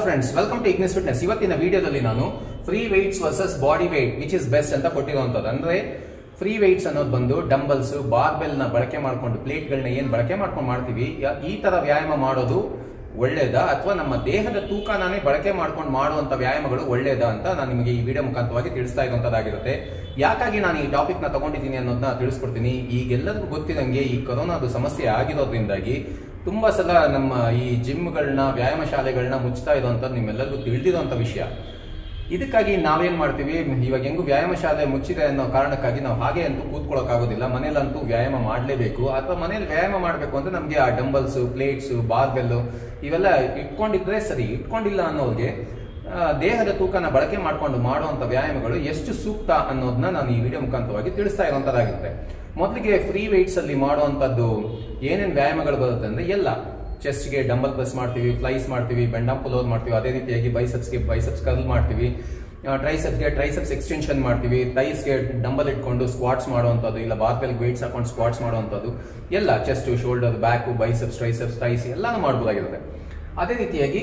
Friends welcome to Ignis fitness ಇವತ್ತಿನ ವಿಡಿಯೋದಲ್ಲಿ ನಾನು free weights versus body weight which is best ಅಂತ ಕೊಟ್ಟಿರುವಂತದ್ದು ಅಂದ್ರೆ ಫ್ರೀ ವೆಯ್ಟ್ಸ್ ಅನ್ನೋದು ಬಂದು ಡಂಬಲ್ಸ್ ಬಾರ್ಬೆಲ್ ನ ಬಳಕೆ ಮಾಡ್ಕೊಂಡು ಪ್ಲೇಟ್ಗಳನ್ನ ಏನ್ ಬಳಕೆ ಮಾಡ್ಕೊಂಡು ಮಾಡ್ತೀವಿ ಯ- ಈ ತರ ವ್ಯಾಯಾಮ ಮಾಡೋದು ಒಳ್ಳೇದಾ ಅಥವಾ ನಮ್ಮ ದೇಹದ ತೂಕನೇ ಬಳಕೆ ಮಾಡ್ಕೊಂಡು ಮಾಡುವಂತ ವ್ಯಾಯಾಮಗಳು ಒಳ್ಳೇದಾ ಅಂತ ನಾನು ನಿಮಗೆ ಈ ವಿಡಿಯೋ ಮುಖಾಂತರವಾಗಿ ತಿಳಿಸ್ತಾ ಇರುವಂತದ್ದಾಗಿರುತ್ತೆ ಯಾಕಾಗಿ ನಾನು ಈ ಟಾಪಿಕ್ ನ ತಗೊಂಡಿದ್ದೀನಿ ಅನ್ನೋದನ್ನ ತಿಳಿಸ್ಕೊಡ್ತೀನಿ ಈಗೆಲ್ಲರಿಗೂ ಗೊತ್ತಿದಂಗೆ ಈ ಕೊರೋನಾದು ಸಮಸ್ಯೆ ಆಗಿರೋದ್ರಿಂದಾಗಿ ತುಂಬಾ ಸಲ ನಮ್ಮ ಈ ಜಿಮ್ಗಳನ್ನ ವ್ಯಾಯಾಮ ಶಾಲೆಗಳನ್ನ ಮುಚ್ತಾ ಇರುವಂತ ನಿಮ್ಮೆಲ್ಲರಿಗೂ ತಿಳಿದಿರುವಂತ ವಿಷಯ ಇದಕ್ಕಾಗಿ ನಾವೇನ್ ಮಾಡ್ತೀವಿ ಇವಾಗ ಹೆಂಗು ವ್ಯಾಯಾಮ ಶಾಲೆ ಮುಚ್ಚಿದೆ ಅನ್ನೋ ಕಾರಣಕ್ಕಾಗಿ ನಾವು ಹಾಗೆ ಅಂತೂ ಕೂತ್ಕೊಳ್ಳೋಕ್ಕಾಗೋದಿಲ್ಲ ಮನೇಲಂತೂ ವ್ಯಾಯಾಮ ಮಾಡಲೇಬೇಕು ಅಥವಾ ಮನೇಲಿ ವ್ಯಾಯಾಮ ಮಾಡಬೇಕು ಅಂದ್ರೆ ನಮಗೆ ಆ ಡಂಬಲ್ಸ್ ಪ್ಲೇಟ್ಸ್ ಬಾರ್ಬೆಲ್ ಇವೆಲ್ಲ ಇಟ್ಕೊಂಡಿದ್ರೆ ಸರಿ ಇಟ್ಕೊಂಡಿಲ್ಲ ಅನ್ನೋರಿಗೆ ಆ, ದೇಹದ ತೂಕನ ಬಳಕೆ ಮಾಡ್ಕೊಂಡು ಮಾಡುವಂತ ವ್ಯಾಯಾಮಗಳು ಎಷ್ಟು ಸೂಕ್ತ ಅನ್ನೋದನ್ನ ನಾನು ಈ ವಿಡಿಯೋ ಮುಖಾಂತರವಾಗಿ ತಿಳಿಸ್ತಾ ಇರುವಂತದ್ದಾಗಿರುತ್ತೆ ಮೊದಲಿಗೆ ಫ್ರೀ ವೆಯ್ಟ್ಸ್ ಅಲ್ಲಿ ಮಾಡುವಂತದ್ದು ಏನೇನ್ ವ್ಯಾಯಾಮಗಳು ಬರುತ್ತೆ ಅಂದ್ರೆ ಎಲ್ಲ ಚೆಸ್ಟ್ಗೆ ಡಂಬಲ್ ಪ್ರೆಸ್ ಮಾಡ್ತೀವಿ ಫ್ಲೈಸ್ ಮಾಡ್ತೀವಿ ಬೆಂಡಮ್ ಪುಲೋರ್ ಮಾಡ್ತೀವಿ ಅದೇ ರೀತಿಯಾಗಿ ಬೈಸೆಪ್ಸ್ಗೆ ಬೈಸೆಪ್ಸ್ ಕರ್ಲ್ ಮಾಡ್ತೀವಿ ಟ್ರೈಸೆಪ್ಸ್ಗೆ ಟ್ರೈಸೆಪ್ಸ್ ಎಕ್ಸ್ಟೆನ್ಷನ್ ಮಾಡ್ತೀವಿ ಟೈಸ್ಗೆ ಡಂಬಲ್ ಇಟ್ಕೊಂಡು ಸ್ಕ್ವಾಟ್ಸ್ ಮಾಡುವಂಥದ್ದು ಇಲ್ಲ ಬಾರ್ಬೆಲ್ ವೆಯ್ಟ್ಸ್ ಹಾಕೊಂಡು ಸ್ಕ್ವಾಟ್ಸ್ ಮಾಡುವಂಥದ್ದು ಎಲ್ಲ chest shoulder back biceps triceps thighs ಎಲ್ಲಾನು ಮಾಡ್ಬೋದಾಗಿರುತ್ತೆ ಅದೇ ರೀತಿಯಾಗಿ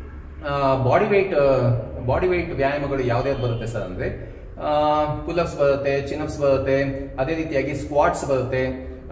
ಬಾಡಿ ವೆಯ್ಟ್ ಬಾಡಿ ವೆಯ್ಟ್ ವ್ಯಾಯಾಮಗಳು ಯಾವ್ದ್ಯಾವ್ದು ಬರುತ್ತೆ ಸರ್ ಅಂದ್ರೆ ಪುಲಪ್ಸ್ ಬರುತ್ತೆ ಚಿನಪ್ಸ್ ಬರುತ್ತೆ ಅದೇ ರೀತಿಯಾಗಿ ಸ್ಕ್ವಾಟ್ಸ್ ಬರುತ್ತೆ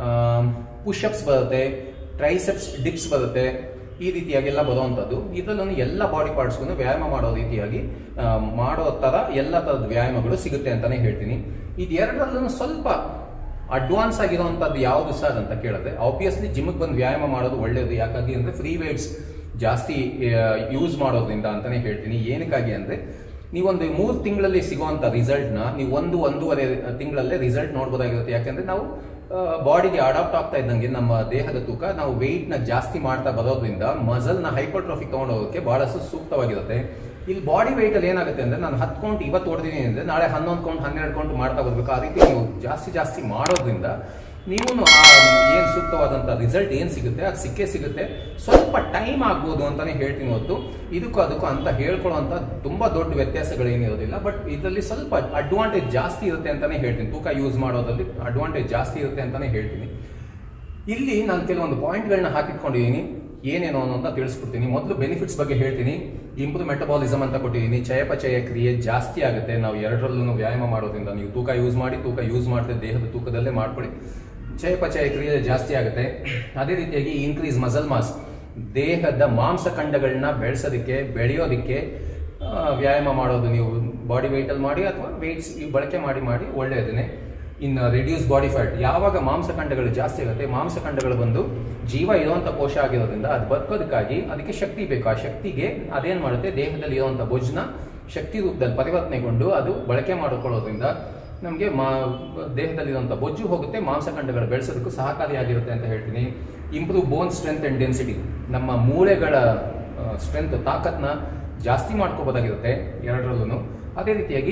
ಪುಷಪ್ಸ್ ಬರುತ್ತೆ ಟ್ರೈಸೆಪ್ಸ್ ಡಿಪ್ಸ್ ಬರುತ್ತೆ ಈ ರೀತಿಯಾಗೆಲ್ಲ ಬರುವಂಥದ್ದು ಇದರಲ್ಲೂ ಎಲ್ಲ ಬಾಡಿ ಪಾರ್ಟ್ಸ್ಗೂ ವ್ಯಾಯಾಮ ಮಾಡೋ ರೀತಿಯಾಗಿ ಆ, ಮಾಡೋ ತರ ಎಲ್ಲ ತರದ ವ್ಯಾಯಾಮಗಳು ಸಿಗುತ್ತೆ ಅಂತಾನೆ ಹೇಳ್ತೀನಿ ಇದೆರಡರಲ್ಲೂ ಸ್ವಲ್ಪ ಅಡ್ವಾನ್ಸ್ ಆಗಿರುವಂತದ್ದು ಯಾವುದು ಸರ್ ಅಂತ ಕೇಳಿದ್ರೆ ಆಬ್ವಿಯಸ್ಲಿ ಜಿಮ್ಗೆ ಬಂದು ವ್ಯಾಯಾಮ ಮಾಡೋದು ಒಳ್ಳೇದು ಯಾಕಾಗಿ ಅಂದ್ರೆ ಫ್ರೀ ವೇಟ್ಸ್ ಜಾಸ್ತಿ ಯೂಸ್ ಮಾಡೋದ್ರಿಂದ ಅಂತಾನೆ ಹೇಳ್ತೀನಿ ಏನಕ್ಕಾಗಿ ಅಂದ್ರೆ ನೀವೊಂದು ಮೂರು ತಿಂಗಳಲ್ಲಿ ಸಿಗುವಂತ ರಿಸಲ್ಟ್ ನ ನೀವು ಒಂದು ಒಂದೂವರೆ ತಿಂಗಳಲ್ಲೇ ರಿಸಲ್ಟ್ ನೋಡ್ಬೋದಾಗಿರುತ್ತೆ ಯಾಕಂದ್ರೆ ನಾವು ಬಾಡಿಗೆ ಅಡಾಪ್ಟ್ ಆಗ್ತಾ ಇದ್ದಂಗೆ ನಮ್ಮ ದೇಹದ ತೂಕ ನಾವು weight ನ ಜಾಸ್ತಿ ಮಾಡ್ತಾ ಬರೋದ್ರಿಂದ ಮಸಲ್ ನ ಹೈಪರ್ಟ್ರೋಫಿಕ್ ತಗೊಂಡೋಗಕ್ಕೆ ಬಹಳಷ್ಟು ಸೂಕ್ತವಾಗಿರುತ್ತೆ ಇಲ್ಲಿ ಬಾಡಿ ವೆಯ್ಟ್ ಅಲ್ಲಿ ಏನಾಗುತ್ತೆ ಅಂದ್ರೆ ನಾನು ಹತ್ತು ಕೌಂಟ್ ಇವತ್ತು ಹೊಡೆದಿದ್ದೀನಿ ಅಂದ್ರೆ ನಾಳೆ ಹನ್ನೊಂದು ಕೌಂಟ್ ಹನ್ನೆರಡು ಕೌಂಟ್ ಮಾಡ್ತಾ ಬರ್ಬೇಕು ಆ ರೀತಿ ನೀವು ಜಾಸ್ತಿ ಜಾಸ್ತಿ ಮಾಡೋದ್ರಿಂದ ನೀವು ಏನ್ ಸೂಕ್ತವಾದಂತ ರಿಸಲ್ಟ್ ಏನ್ ಸಿಗುತ್ತೆ ಅದು ಸಿಕ್ಕೇ ಸಿಗುತ್ತೆ ಸ್ವಲ್ಪ ಟೈಮ್ ಆಗ್ಬೋದು ಅಂತಾನೆ ಹೇಳ್ತೀನಿ ಹೊತ್ತು ಇದಕ್ಕೂ ಅದಕ್ಕೂ ಅಂತ ಹೇಳ್ಕೊಳ್ಳುವಂತ ತುಂಬಾ ದೊಡ್ಡ ವ್ಯತ್ಯಾಸಗಳೇನಿರೋದಿಲ್ಲ ಬಟ್ ಇದರಲ್ಲಿ ಸ್ವಲ್ಪ ಅಡ್ವಾಂಟೇಜ್ ಜಾಸ್ತಿ ಇರುತ್ತೆ ಅಂತಾನೆ ಹೇಳ್ತೀನಿ ತೂಕ ಯೂಸ್ ಮಾಡೋದ್ರಲ್ಲಿ ಅಡ್ವಾಂಟೇಜ್ ಜಾಸ್ತಿ ಇರುತ್ತೆ ಅಂತಾನೆ ಹೇಳ್ತೀನಿ ಇಲ್ಲಿ ನಾನು ಕೆಲವೊಂದು ಪಾಯಿಂಟ್ಗಳನ್ನ ಹಾಕಿಟ್ಕೊಂಡಿದ್ದೀನಿ ಏನೇನು ಅನ್ನೋದನ್ನ ತಿಳಿಸ್ಕೊಡ್ತೀನಿ ಮೊದಲು ಬೆನಿಫಿಟ್ಸ್ ಬಗ್ಗೆ ಹೇಳ್ತೀನಿ ಇಂಪ್ರೂವ್ ಮೆಟಬಾಲಿಸಮ್ ಅಂತ ಕೊಟ್ಟಿದ್ದೀನಿ ಚಯಾಪಚಯ ಕ್ರಿಯೆ ಜಾಸ್ತಿ ಆಗುತ್ತೆ ನಾವು ಎರಡರಲ್ಲೂ ವ್ಯಾಯಾಮ ಮಾಡೋದ್ರಿಂದ ನೀವು ತೂಕ ಯೂಸ್ ಮಾಡಿ ತೂಕ ಯೂಸ್ ಮಾಡದೆ ದೇಹದ ತೂಕದಲ್ಲೇ ಮಾಡ್ಕೊಳ್ಳಿ ಚಯಾಪಚಯ ಕ್ರಿಯೆ ಜಾಸ್ತಿ ಆಗುತ್ತೆ ಅದೇ ರೀತಿಯಾಗಿ ಇನ್ಕ್ರೀಸ್ ಮಸಲ್ ಮಾಸ್ ದೇಹದ ಮಾಂಸಖಂಡಗಳನ್ನ ಬೆಳೆಸೋದಕ್ಕೆ ಬೆಳೆಯೋದಕ್ಕೆ ಆ, ವ್ಯಾಯಾಮ ಮಾಡೋದು ನೀವು ಬಾಡಿ ವೆಯ್ಟಲ್ಲಿ ಮಾಡಿ ಅಥವಾ ವೆಯ್ಟ್ಸ್ ಬಳಕೆ ಮಾಡಿ ಮಾಡಿ ಒಳ್ಳೆಯದನ್ನೇ ಇನ್ನು ರಿಡ್ಯೂಸ್ ಬಾಡಿ ಫ್ಯಾಟ್ ಯಾವಾಗ ಮಾಂಸಖಂಡಗಳು ಜಾಸ್ತಿ ಆಗುತ್ತೆ ಮಾಂಸಖಂಡಗಳು ಬಂದು ಜೀವ ಇರುವಂತ ಕೋಶ ಆಗಿರೋದ್ರಿಂದ ಅದು ಬದುಕೋದಕ್ಕಾಗಿ ಅದಕ್ಕೆ ಶಕ್ತಿ ಬೇಕು ಆ ಶಕ್ತಿಗೆ ಅದೇನ್ ಮಾಡುತ್ತೆ ದೇಹದಲ್ಲಿ ಇರುವಂತ ಬೊಜ್ಜನ್ನ ಶಕ್ತಿ ರೂಪದಲ್ಲಿ ಪರಿವರ್ತನೆಗೊಂಡು ಅದು ಬಳಕೆ ಮಾಡಿಕೊಳ್ಳೋದ್ರಿಂದ ನಮಗೆ ಮಾ ದೇಹದಲ್ಲಿರುವಂಥ ಬೊಜ್ಜು ಹೋಗುತ್ತೆ ಮಾಂಸಖಂಡಗಳು ಬೆಳೆಸೋದಕ್ಕೂ ಸಹಕಾರಿಯಾಗಿರುತ್ತೆ ಅಂತ ಹೇಳ್ತೀನಿ improve bone strength and density ನಮ್ಮ ಮೂಳೆಗಳ ಸ್ಟ್ರೆಂತ್ ತಾಕತ್ನ ಜಾಸ್ತಿ ಮಾಡ್ಕೋಬೋದಾಗಿರುತ್ತೆ ಎರಡರಲ್ಲೂ ಅದೇ ರೀತಿಯಾಗಿ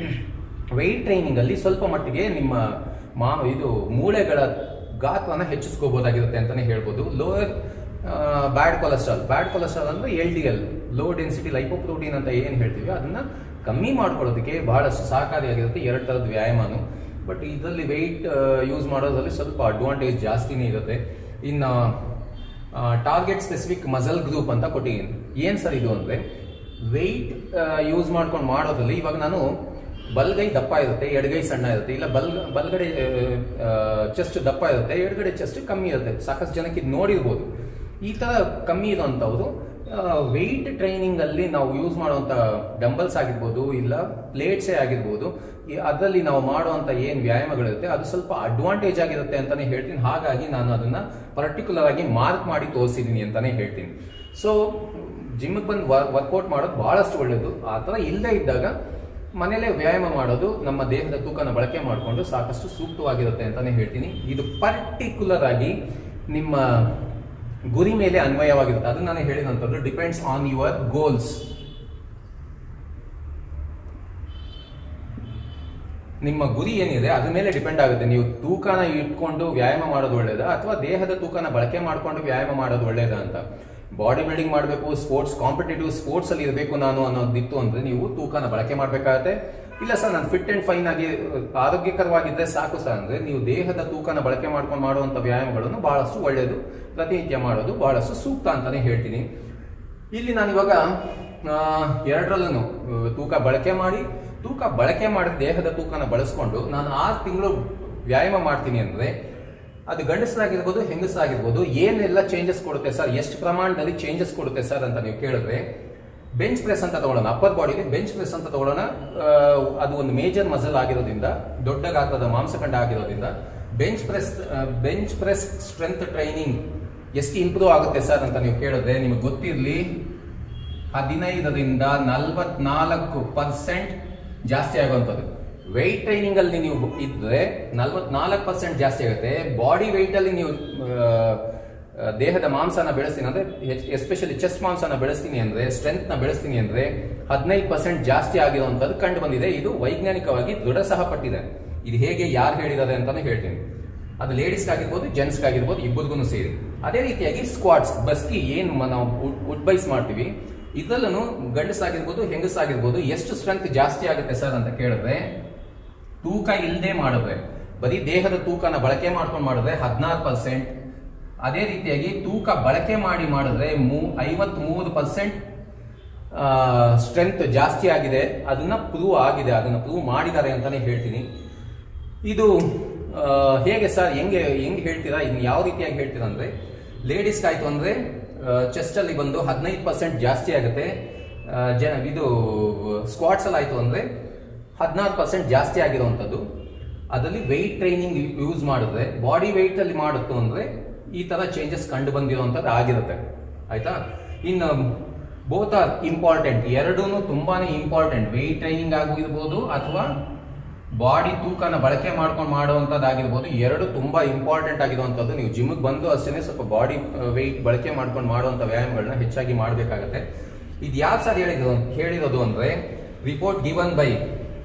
ವೆಯ್ಟ್ ಟ್ರೈನಿಂಗ್ ಅಲ್ಲಿ ಸ್ವಲ್ಪ ಮಟ್ಟಿಗೆ ನಿಮ್ಮ ಮಾ ಇದು ಮೂಳೆಗಳ ಗಾತ್ರನ ಹೆಚ್ಚಿಸ್ಕೋಬಹುದಾಗಿರುತ್ತೆ ಅಂತಾನೆ ಹೇಳ್ಬೋದು lower bad cholesterol bad cholesterol ಅಂದ್ರೆ L D L low density lipoprotein ಅಂತ ಏನು ಹೇಳ್ತೀವಿ ಅದನ್ನ ಕಮ್ಮಿ ಮಾಡ್ಕೊಳ್ಳೋದಕ್ಕೆ ಬಹಳಷ್ಟು ಸಹಕಾರಿಯಾಗಿರುತ್ತೆ ಎರಡು ಥರದ ವ್ಯಾಯಾಮನು ಬಟ್ ಇದರಲ್ಲಿ ವೆಯ್ಟ್ ಯೂಸ್ ಮಾಡೋದ್ರಲ್ಲಿ ಸ್ವಲ್ಪ ಅಡ್ವಾಂಟೇಜ್ ಜಾಸ್ತಿನೇ ಇರುತ್ತೆ ಇನ್ನು ಟಾರ್ಗೆಟ್ ಸ್ಪೆಸಿಫಿಕ್ ಮಸಲ್ ಗ್ರೂಪ್ ಅಂತ ಕೊಟ್ಟಿದ್ದೀನಿ ಏನ್ ಸರ್ ಇದು ಅಂದ್ರೆ ವೆಯ್ಟ್ ಯೂಸ್ ಮಾಡ್ಕೊಂಡು ಮಾಡೋದ್ರಲ್ಲಿ ಇವಾಗ ನಾನು ಬಲ್ಗೈ ದಪ್ಪ ಇರುತ್ತೆ ಎಡಗೈ ಸಣ್ಣ ಇರುತ್ತೆ ಇಲ್ಲ ಬಲ್ ಬಲ್ಗಡೆ ಚೆಸ್ಟ್ ದಪ್ಪ ಇರುತ್ತೆ ಎಡಗಡೆ ಚೆಸ್ಟ್ ಕಮ್ಮಿ ಇರುತ್ತೆ ಸಾಕಷ್ಟು ಜನಕ್ಕೆ ಇದು ನೋಡಿರ್ಬೋದು ಈ ತರ ಕಮ್ಮಿ ಇರುವಂತವ್ರು ವೆಯ್ಟ್ ಟ್ರೈನಿಂಗ್ ಅಲ್ಲಿ ನಾವು ಯೂಸ್ ಮಾಡುವಂತ ಡಂಬಲ್ಸ್ ಆಗಿರ್ಬೋದು ಇಲ್ಲ ಪ್ಲೇಟ್ಸೇ ಆಗಿರ್ಬೋದು ಈ ಅದರಲ್ಲಿ ನಾವು ಮಾಡುವಂತ ಏನ್ ವ್ಯಾಯಾಮಗಳಿರುತ್ತೆ ಅದು ಸ್ವಲ್ಪ ಅಡ್ವಾಂಟೇಜ್ ಆಗಿರುತ್ತೆ ಅಂತಾನೆ ಹೇಳ್ತೀನಿ ಹಾಗಾಗಿ ನಾನು ಅದನ್ನ ಪರ್ಟಿಕ್ಯುಲರ್ ಆಗಿ ಮಾರ್ಕ್ ಮಾಡಿ ತೋರಿಸಿದೀನಿ ಅಂತಾನೆ ಹೇಳ್ತೀನಿ ಸೊ ಜಿಮ್ಗೆ ಬಂದು ವರ್ಕೌಟ್ ಮಾಡೋದು ಬಹಳಷ್ಟು ಒಳ್ಳೇದು ಆ ಥರ ಇಲ್ಲದೆ ಇದ್ದಾಗ ಮನೇಲೆ ವ್ಯಾಯಾಮ ಮಾಡೋದು ನಮ್ಮ ದೇಹದ ತೂಕನ ಬಳಕೆ ಮಾಡಿಕೊಂಡು ಸಾಕಷ್ಟು ಸೂಕ್ತವಾಗಿರುತ್ತೆ ಅಂತಾನೆ ಹೇಳ್ತೀನಿ ಇದು ಪರ್ಟಿಕ್ಯುಲರ್ ಆಗಿ ನಿಮ್ಮ ಗುರಿ ಮೇಲೆ ಅನ್ವಯವಾಗಿರುತ್ತೆ ಅದು ನಾನು ಹೇಳಿದಂಥದ್ದು ಡಿಪೆಂಡ್ಸ್ ಆನ್ ಯುವರ್ ಗೋಲ್ಸ್ ನಿಮ್ಮ ಗುರಿ ಏನಿದೆ ಅದ್ರ ಮೇಲೆ ಡಿಪೆಂಡ್ ಆಗುತ್ತೆ ನೀವು ತೂಕನ ಇಟ್ಕೊಂಡು ವ್ಯಾಯಾಮ ಮಾಡೋದು ಒಳ್ಳೇದಾ ಅಥವಾ ದೇಹದ ತೂಕನ ಬಳಕೆ ಮಾಡ್ಕೊಂಡು ವ್ಯಾಯಾಮ ಮಾಡೋದು ಒಳ್ಳೇದಾ ಅಂತ ಬಾಡಿ ಬಿಲ್ಡಿಂಗ್ ಮಾಡಬೇಕು ಸ್ಪೋರ್ಟ್ಸ್ ಕಾಂಪಿಟೇಟಿವ್ ಸ್ಪೋರ್ಟ್ಸ್ ಅಲ್ಲಿ ಇರಬೇಕು ನಾನು ಅನ್ನೋದಿತ್ತು ಅಂದ್ರೆ ನೀವು ತೂಕನ ಬಳಕೆ ಮಾಡಬೇಕಾಗತ್ತೆ ಇಲ್ಲ ಸರ್ ನಾನು ಫಿಟ್ ಅಂಡ್ ಫೈನ್ ಆಗಿ ಅಹ್, ಆರೋಗ್ಯಕರವಾಗಿದ್ದರೆ ಸಾಕು ಸರ್ ಅಂದ್ರೆ ನೀವು ದೇಹದ ತೂಕನ ಬಳಕೆ ಮಾಡ್ಕೊಂಡು ಮಾಡುವಂತ ವ್ಯಾಯಾಮಗಳನ್ನು ಬಹಳಷ್ಟು ಒಳ್ಳೆಯದು ಪ್ರತಿನಿತ್ಯ ಮಾಡೋದು ಬಹಳಷ್ಟು ಸೂಕ್ತ ಅಂತಾನೆ ಹೇಳ್ತೀನಿ ಇಲ್ಲಿ ನಾನು ಇವಾಗ ಎರಡರಲ್ಲೂ ತೂಕ ಬಳಕೆ ಮಾಡಿ ತೂಕ ಬಳಕೆ ಮಾಡಿದ ದೇಹದ ತೂಕನ ಬಳಸ್ಕೊಂಡು ನಾನು ಆರು ತಿಂಗಳು ವ್ಯಾಯಾಮ ಮಾಡ್ತೀನಿ ಅಂದ್ರೆ ಅದು ಗಂಡಸರಾಗಿರ್ಬೋದು ಹೆಂಗಸರಾಗಿರ್ಬೋದು ಏನೆಲ್ಲ ಚೇಂಜಸ್ ಕೊಡುತ್ತೆ ಸರ್ ಎಷ್ಟು ಪ್ರಮಾಣದಲ್ಲಿ ಚೇಂಜಸ್ ಕೊಡುತ್ತೆ ಸರ್ ಅಂತ ನೀವು ಕೇಳಿದ್ರೆ ಬೆಂಚ್ ಪ್ರೆಸ್ ಅಂತ ತಗೊಳ್ಳೋಣ ಅಪ್ಪರ್ ಬಾಡಿಲಿ ಬೆಂಚ್ ಪ್ರೆಸ್ ಅಂತ ತಗೊಳ್ಳೋಣ ಆ, ಅದು ಒಂದು ಮೇಜರ್ ಮಸಲ್ ಆಗಿರೋದ್ರಿಂದ ದೊಡ್ಡ ಗಾತ್ರದ ಮಾಂಸಖಂಡ ಆಗಿರೋದ್ರಿಂದ bench press bench press strength training ಎಷ್ಟು ಇಂಪ್ರೂವ್ ಆಗುತ್ತೆ ಸರ್ ಅಂತ ನೀವು ಕೇಳಿದ್ರೆ ನಿಮಗೆ ಗೊತ್ತಿರಲಿ ಹದಿನೈದರಿಂದ ನಲವತ್ನಾಲ್ಕು ಪರ್ಸೆಂಟ್ ಜಾಸ್ತಿ ಆಗುವಂಥದ್ದು ವೆಯ್ಟ್ ಟ್ರೈನಿಂಗ್ ಅಲ್ಲಿ ನೀವು ಇದ್ರೆ ನಲವತ್ನಾಲ್ಕು ಪರ್ಸೆಂಟ್ ಜಾಸ್ತಿ ಆಗುತ್ತೆ ಬಾಡಿ ವೆಯ್ಟ್ ಅಲ್ಲಿ ನೀವು ಆ, ಆ, ದೇಹದ ಮಾಂಸನ ಬೆಳೆಸ್ತೀನಿ ಅಂದ್ರೆ ಎಸ್ಪೆಷಲಿ ಚೆಸ್ಟ್ ಮಾಂಸನ ಬೆಳೆಸ್ತೀನಿ ಅಂದ್ರೆ ಸ್ಟ್ರೆಂತ್ ನ ಬೆಳೆಸ್ತೀನಿ ಅಂದ್ರೆ ಹದಿನೈದು ಪರ್ಸೆಂಟ್ ಜಾಸ್ತಿ ಆಗಿರುವಂತದ್ದು ಕಂಡು ಬಂದಿದೆ ಇದು ವೈಜ್ಞಾನಿಕವಾಗಿ ದೃಢ ಸಹಪಟ್ಟಿದೆ ಇದು ಹೇಗೆ ಯಾರು ಹೇಳಿದ್ದಾರೆ ಅಂತಾನೆ ಹೇಳ್ತೀನಿ ಅದು ಲೇಡೀಸ್ ಆಗಿರ್ಬೋದು ಜೆಂಟ್ಸ್ ಆಗಿರ್ಬೋದು ಇಬ್ಬರಿಗೂ ಸೇರಿ ಅದೇ ರೀತಿಯಾಗಿ ಸ್ಕ್ವಾಡ್ಸ್ ಬಸ್ಕಿ ಏನು ಮ- ನಾವು ವುಡ್ ಬೈಸ್ ಮಾಡ್ತೀವಿ ಇದರಲ್ಲೂ ಗಂಡಸಾಗಿರ್ಬೋದು ಹೆಂಗಸಾಗಿರ್ಬೋದು ಎಷ್ಟು ಸ್ಟ್ರೆಂತ್ ಜಾಸ್ತಿ ಆಗುತ್ತೆ ಸರ್ ಅಂತ ಕೇಳಿದ್ರೆ ತೂಕ ಇಲ್ಲದೆ ಮಾಡಿದ್ರೆ ಬರೀ ದೇಹದ ತೂಕನ ಬಳಕೆ ಮಾಡ್ಕೊಂಡು ಮಾಡಿದ್ರೆ ಹದಿನಾರು ಪರ್ಸೆಂಟ್ ಅದೇ ರೀತಿಯಾಗಿ ತೂಕ ಬಳಕೆ ಮಾಡಿ ಮಾಡಿದ್ರೆ ಮೂ ಐವತ್ ಮೂರು ಪರ್ಸೆಂಟ್ ಸ್ಟ್ರೆಂತ್ ಜಾಸ್ತಿ ಆಗಿದೆ ಅದನ್ನ ಪ್ರೂವ್ ಆಗಿದೆ ಅದನ್ನ ಪ್ರೂವ್ ಮಾಡಿದ್ದಾರೆ ಅಂತಾನೆ ಹೇಳ್ತೀನಿ ಇದು ಆ, ಹೇಗೆ ಸರ್ ಹೆಂಗೆ ಹೆಂಗೆ ಹೇಳ್ತೀರಾ ಇನ್ನು ಯಾವ ರೀತಿಯಾಗಿ ಹೇಳ್ತೀರಾ ಅಂದ್ರೆ ಲೇಡೀಸ್ ಆಯ್ತು ಅಂದ್ರೆ ಚೆಸ್ಟ್ ಅಲ್ಲಿ ಬಂದು ಹದಿನೈದು ಪರ್ಸೆಂಟ್ ಜಾಸ್ತಿ ಆಗುತ್ತೆ ಆ, ಜನ ಇದು ಸ್ಕ್ವಾಟ್ಸ್ ಅಲ್ಲಿ ಆಯ್ತು ಅಂದ್ರೆ ಹದಿನಾರು ಪರ್ಸೆಂಟ್ ಜಾಸ್ತಿ ಆಗಿರುವಂಥದ್ದು ಅದರಲ್ಲಿ ವೆಯ್ಟ್ ಟ್ರೈನಿಂಗ್ ಯೂಸ್ ಮಾಡಿದ್ರೆ ಬಾಡಿ ವೆಯ್ಟ್ ಅಲ್ಲಿ ಮಾಡುತ್ತು ಅಂದ್ರೆ ಈ ತರ ಚೇಂಜಸ್ ಕಂಡು ಬಂದಿರುವಂಥದ್ದು ಆಗಿರುತ್ತೆ ಆಯ್ತಾ ಇನ್ನು ಬೋತ್ ಆರ್ ಇಂಪಾರ್ಟೆಂಟ್ ಎರಡೂ ತುಂಬಾನೇ ಇಂಪಾರ್ಟೆಂಟ್ ವೆಯ್ಟ್ ಟ್ರೈನಿಂಗ್ ಆಗಿರ್ಬೋದು ಅಥವಾ ಬಾಡಿ ತೂಕನ ಬಳಕೆ ಮಾಡ್ಕೊಂಡು ಮಾಡುವಂಥದ್ದಾಗಿರ್ಬೋದು ಎರಡು ತುಂಬಾ ಇಂಪಾರ್ಟೆಂಟ್ ಆಗಿರುವಂಥದ್ದು ನೀವು ಜಿಮ್ಗೆ ಬಂದು ಅಷ್ಟೇ ಸ್ವಲ್ಪ ಬಾಡಿ ವೆಯ್ಟ್ ಬಳಕೆ ಮಾಡ್ಕೊಂಡು ಮಾಡುವಂಥ ವ್ಯಾಯಾಮಗಳನ್ನ ಹೆಚ್ಚಾಗಿ ಮಾಡಬೇಕಾಗತ್ತೆ ಇದು ಯಾರು ಸರ್ ಹೇಳಿದ್ರು ಹೇಳಿರೋದು ಅಂದ್ರೆ report given by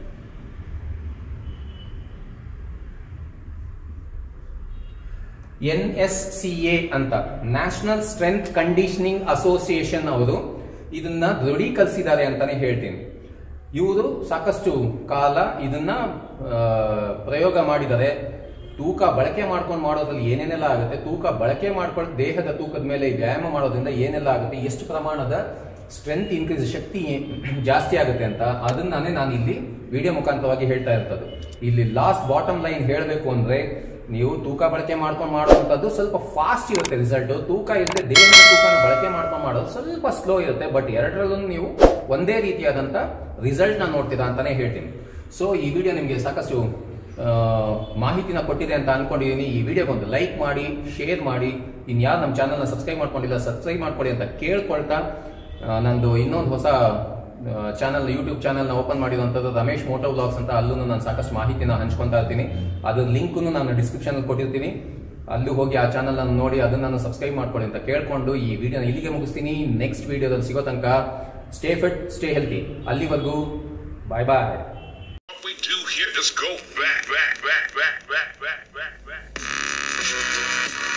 N S C A ಅಂತ ನ್ಯಾಷನಲ್ ಸ್ಟ್ರೆಂತ್ ಕಂಡೀಷನಿಂಗ್ ಅಸೋಸಿಯೇಷನ್ ಅವರು ಇದನ್ನ ದೃಢೀಕರಿಸಿದ್ದಾರೆ ಅಂತಾನೆ ಹೇಳ್ತೀನಿ ಇವರು ಸಾಕಷ್ಟು ಕಾಲ ಇದನ್ನ ಆ, ಪ್ರಯೋಗ ಮಾಡಿದ್ದಾರೆ ತೂಕ ಬಳಕೆ ಮಾಡ್ಕೊಂಡು ಮಾಡೋದ್ರಲ್ಲಿ ಏನೇನೆಲ್ಲ ಆಗುತ್ತೆ ತೂಕ ಬಳಕೆ ಮಾಡ್ಕೊಂಡು ದೇಹದ ತೂಕದ ಮೇಲೆ ವ್ಯಾಯಾಮ ಮಾಡೋದ್ರಿಂದ ಏನೆಲ್ಲ ಆಗುತ್ತೆ ಎಷ್ಟು ಪ್ರಮಾಣದ ಸ್ಟ್ರೆಂತ್ ಇನ್ಕ್ರೀಸ್ ಶಕ್ತಿ ಜಾಸ್ತಿ ಆಗುತ್ತೆ ಅಂತ ಅದನ್ನೇ ನಾನು ಇಲ್ಲಿ ವಿಡಿಯೋ ಮುಖಾಂತರವಾಗಿ ಹೇಳ್ತಾ ಇರ್ತದ್ದು ಇಲ್ಲಿ ಲಾಸ್ಟ್ ಬಾಟಮ್ ಲೈನ್ ಹೇಳಬೇಕು ಅಂದ್ರೆ ನೀವು ತೂಕ ಬಳಕೆ ಮಾಡ್ಕೊಂಡು ಮಾಡುವಂಥದ್ದು ಸ್ವಲ್ಪ ಫಾಸ್ಟ್ ಇರುತ್ತೆ ರಿಸಲ್ಟ್ ತೂಕ ಇರುತ್ತೆ ದೇಹದ ತೂಕನ ಬಳಕೆ ಮಾಡ್ಕೊಂಡು ಮಾಡೋದು ಸ್ವಲ್ಪ ಸ್ಲೋ ಇರುತ್ತೆ ಬಟ್ ಎರಡರಲ್ಲೂ ನೀವು ಒಂದೇ ರೀತಿಯಾದಂಥ ರಿಸಲ್ಟ್ ನ ನೋಡ್ತೀರಾ ಅಂತಾನೆ ಹೇಳ್ತೀನಿ ಸೊ ಈ ವಿಡಿಯೋ ನಿಮಗೆ ಸಾಕಷ್ಟು ಆ, ಮಾಹಿತಿನ ಕೊಟ್ಟಿದೆ ಅಂತ ಅನ್ಕೊಂಡಿದ್ದೀನಿ ಈ ವಿಡಿಯೋಗೆ ಒಂದು ಲೈಕ್ ಮಾಡಿ ಶೇರ್ ಮಾಡಿ ಇನ್ಯಾರು ನಮ್ಮ ಚಾನಲ್ನ ಸಬ್ಸ್ಕ್ರೈಬ್ ಮಾಡ್ಕೊಂಡಿಲ್ಲ ಸಬ್ಸ್ಕ್ರೈಬ್ ಮಾಡ್ಕೊಳ್ಳಿ ಅಂತ ಕೇಳ್ಕೊಳ್ತಾ ಆ, ನಂದು ಇನ್ನೊಂದು ಹೊಸ ಚಾನಲ್ ಯೂಟ್ಯೂಬ್ ಚಾನಲ್ನ ಓಪನ್ ಮಾಡಿರುವಂಥದ್ದು ರಮೇಶ್ ಮೋಟೋ ಬ್ಲಾಗ್ಸ್ ಅಂತ ಅಲ್ಲೂ ನಾನು ಸಾಕಷ್ಟು ಮಾಹಿತಿನ ಹಂಚ್ಕೊತಾ ಇರ್ತೀನಿ ಅದ್ರ ಲಿಂಕ್ನು ನಾನು ಡಿಸ್ಕ್ರಿಪ್ಷನ್ ಕೊಟ್ಟಿರ್ತೀನಿ ಅಲ್ಲಿ ಹೋಗಿ ಆ ಚಾನಲ್ ಅನ್ನು ನೋಡಿ ಅದನ್ನ ನಾನು ಸಬ್ಸ್ಕ್ರೈಬ್ ಮಾಡ್ಕೊಳ್ಳಿ ಅಂತ ಕೇಳ್ಕೊಂಡು ಈ ವಿಡಿಯೋನ ಇಲ್ಲಿಗೆ ಮುಗಿಸ್ತೀನಿ ನೆಕ್ಸ್ಟ್ ವಿಡಿಯೋದಲ್ಲಿ ಸಿಗೋ ತನಕ ಸ್ಟೇ ಫಿಟ್ ಸ್ಟೇ ಹೆಲ್ತಿ ಅಲ್ಲಿವರೆಗೂ ಬಾಯ್ ಬಾಯ್ What we do here is go back, back, back, back, back, back, back, back.